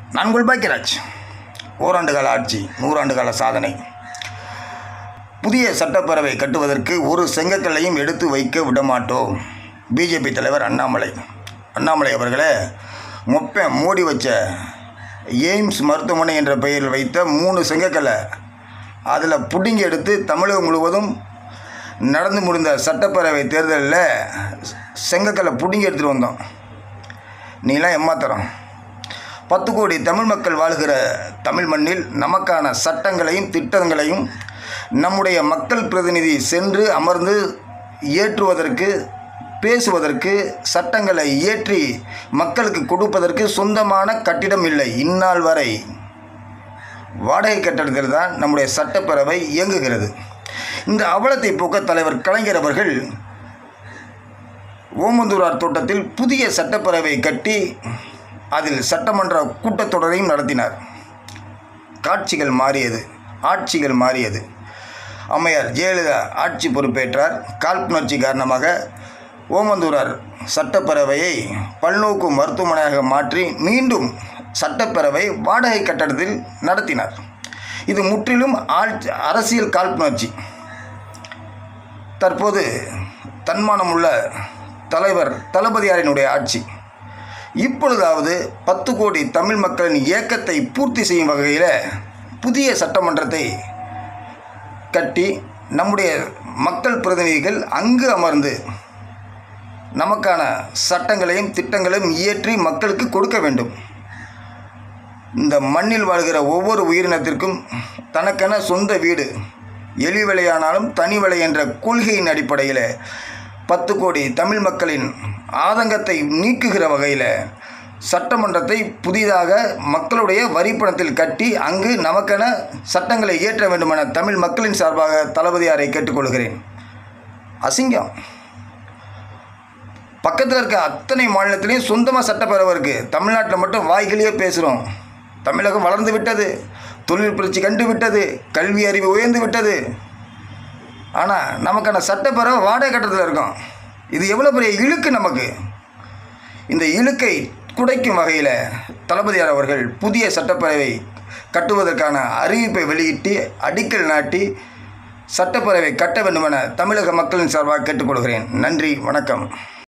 நான் உங்கள் பாக்கியராஜ் ஓராண்டு கால ஆட்சி நூறாண்டு கால சாதனை புதிய சட்டப்பேரவை கட்டுவதற்கு ஒரு செங்கக்கல்லையும் எடுத்து வைக்க விடமாட்டோம் பிஜேபி தலைவர் அண்ணாமலை அண்ணாமலை அவர்களே மொப்ப மூடி வச்ச எய்ம்ஸ் மருத்துவமனை என்ற பெயரில் வைத்த மூணு செங்கக்கல்லை அதில் புடுங்கி எடுத்து தமிழகம் முழுவதும் நடந்து முடிந்த சட்டப்பேரவை தேர்தலில் செங்கக்கல்லை புடுங்கி எடுத்துகிட்டு வந்தோம் நீலாம் ஏமாத்துறோம் பத்து கோடி தமிழ் மக்கள் வாழ்கிற தமிழ் மண்ணில் நமக்கான சட்டங்களையும் திட்டங்களையும் நம்முடைய மக்கள் பிரதிநிதி சென்று அமர்ந்து ஏற்றுவதற்கு பேசுவதற்கு சட்டங்களை இயற்றி மக்களுக்கு கொடுப்பதற்கு சொந்தமான கட்டிடம் இல்லை இந்நாள் வரை வாடகை கட்டடத்தில் தான் நம்முடைய சட்டப்பேரவை இயங்குகிறது இந்த அவலத்தை போக்க தலைவர் கலைஞர் அவர்கள் ஓமந்தூரார் தோட்டத்தில் புதிய சட்டப்பேரவை கட்டி அதில் சட்டமன்ற கூட்டத்தொடரையும் நடத்தினார் காட்சிகள் மாறியது ஆட்சிகள் மாறியது அம்மையார் ஜெயலலிதா ஆட்சி பொறுப்பேற்றார் காழ்ப்புணர்ச்சி காரணமாக ஓமந்தூரார் சட்டப்பேரவையை பல்நோக்கு மருத்துவமனையாக மாற்றி மீண்டும் சட்டப்பேரவை வாடகை கட்டடத்தில் நடத்தினார் இது முற்றிலும் ஆட்சி அரசியல் காழ்ப்புணர்ச்சி தற்போது தன்மானமுள்ள தலைவர் தளபதியாரினுடைய ஆட்சி இப்பொழுதாவது பத்து கோடி தமிழ் மக்களின் இயக்கத்தை பூர்த்தி செய்யும் வகையில் புதிய சட்டமன்றத்தை கட்டி நம்முடைய மக்கள் பிரதிநிதிகள் அங்கு அமர்ந்து நமக்கான சட்டங்களையும் திட்டங்களையும் இயற்றி மக்களுக்கு கொடுக்க வேண்டும் இந்த மண்ணில் வாழ்கிற ஒவ்வொரு உயிரினத்திற்கும் தனக்கென சொந்த வீடு எலி விலையானாலும் தனி விலை என்ற கொள்கையின் அடிப்படையில் பத்து கோடி தமிழ் மக்களின் ஆதங்கத்தை நீக்குகிற வகையில் சட்டமன்றத்தை புதிதாக மக்களுடைய வரிப்பணத்தில் கட்டி அங்கு நமக்கென சட்டங்களை இயற்ற வேண்டுமென தமிழ் மக்களின் சார்பாக தளபதியாரை கேட்டுக்கொள்கிறேன் அசிங்கம் பக்கத்தில் இருக்க அத்தனை மாநிலத்திலையும் சொந்தமாக சட்டப்பேரவை இருக்குது தமிழ்நாட்டில் மட்டும் வாய்களையே பேசுகிறோம் தமிழகம் வளர்ந்து விட்டது தொழில் புரட்சி கண்டு விட்டது கல்வி அறிவு உயர்ந்து விட்டது ஆனால் நமக்கான சட்டப்பேரவை வாடகை கட்டத்தில் இருக்கோம் இது எவ்வளோ பெரிய இழுக்கு நமக்கு இந்த இழுக்கை குடைக்கும் வகையில் தளபதியார் அவர்கள் புதிய சட்டப்பேரவை கட்டுவதற்கான அறிவிப்பை வெளியிட்டு அடிக்கல் நாட்டி சட்டப்பேரவை கட்ட வேண்டுமென தமிழக மக்களின் சார்பாக கேட்டுக்கொள்கிறேன் நன்றி வணக்கம்